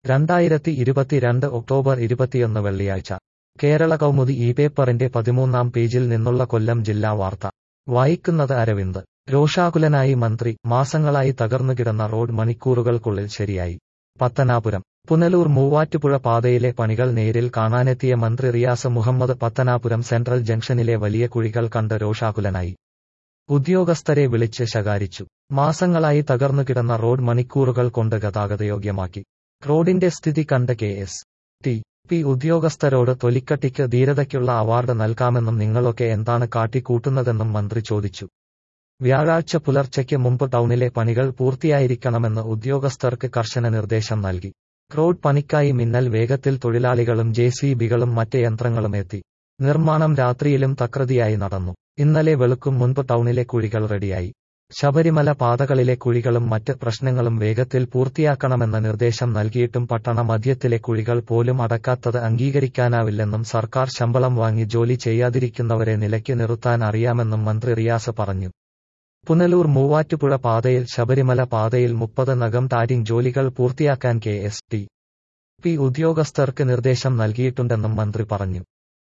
രണ്ടായിരത്തി ഇരുപത്തിരണ്ട് ഒക്ടോബർ ഇരുപത്തിയൊന്ന് വെള്ളിയാഴ്ച കേരള കൗമുദി ഈ പേപ്പറിന്റെ പതിമൂന്നാം പേജിൽ നിന്നുള്ള കൊല്ലം ജില്ലാ വാർത്ത വായിക്കുന്നത് അരവിന്ദ് രോഷാകുലനായി മന്ത്രി മാസങ്ങളായി തകർന്നുകിടന്ന റോഡ് മണിക്കൂറുകൾക്കുള്ളിൽ ശരിയായി പത്തനാപുരം പുനലൂർ മൂവാറ്റുപുഴ പാതയിലെ പണികൾ നേരിൽ കാണാനെത്തിയ മന്ത്രി റിയാസ് മുഹമ്മദ് പത്തനാപുരം സെൻട്രൽ ജംഗ്ഷനിലെ വലിയ കുഴികൾ കണ്ട് രോഷാകുലനായി ഉദ്യോഗസ്ഥരെ വിളിച്ച് ശകാരിച്ചു മാസങ്ങളായി തകർന്നുകിടന്ന റോഡ് മണിക്കൂറുകൾ കൊണ്ട് ഗതാഗതയോഗ്യമാക്കി റോഡിന്റെ സ്ഥിതി കണ്ട കെ എസ് ടി പി ഉദ്യോഗസ്ഥരോട് തൊലിക്കട്ടിക്ക് ധീരതയ്ക്കുള്ള അവാർഡ് നൽകാമെന്നും നിങ്ങളൊക്കെ എന്താണ് കാട്ടിക്കൂട്ടുന്നതെന്നും മന്ത്രി ചോദിച്ചു വ്യാഴാഴ്ച പുലർച്ചയ്ക്ക് മുമ്പ് ടൗണിലെ പണികൾ പൂർത്തിയായിരിക്കണമെന്ന് ഉദ്യോഗസ്ഥർക്ക് കർശന നിർദ്ദേശം നൽകി റോഡ് പണിക്കായി മിന്നൽ വേഗത്തിൽ തൊഴിലാളികളും ജെ സി ബികളും മറ്റ് യന്ത്രങ്ങളും എത്തി നിർമ്മാണം രാത്രിയിലും തകൃതിയായി നടന്നു ഇന്നലെ വെളുക്കും മുൻപ് ടൗണിലെ കുഴികൾ റെഡിയായി ശബരിമല പാതകളിലെ കുഴികളും മറ്റ് പ്രശ്നങ്ങളും വേഗത്തിൽ പൂർത്തിയാക്കണമെന്ന നിർദ്ദേശം നൽകിയിട്ടും പട്ടണ മധ്യത്തിലെ കുഴികൾ പോലും അടക്കാത്തത് അംഗീകരിക്കാനാവില്ലെന്നും സർക്കാർ ശമ്പളം വാങ്ങി ജോലി ചെയ്യാതിരിക്കുന്നവരെ നിലയ്ക്ക് നിർത്താൻ അറിയാമെന്നും മന്ത്രി റിയാസ് പറഞ്ഞു പുനലൂർ മൂവാറ്റുപുഴ പാതയിൽ ശബരിമല പാതയിൽ മുപ്പത് നഗം ടാരിംഗ് ജോലികൾ പൂർത്തിയാക്കാൻ കെ എസ് ടി പി ഉദ്യോഗസ്ഥർക്ക് നിർദ്ദേശം നൽകിയിട്ടുണ്ടെന്നും മന്ത്രി പറഞ്ഞു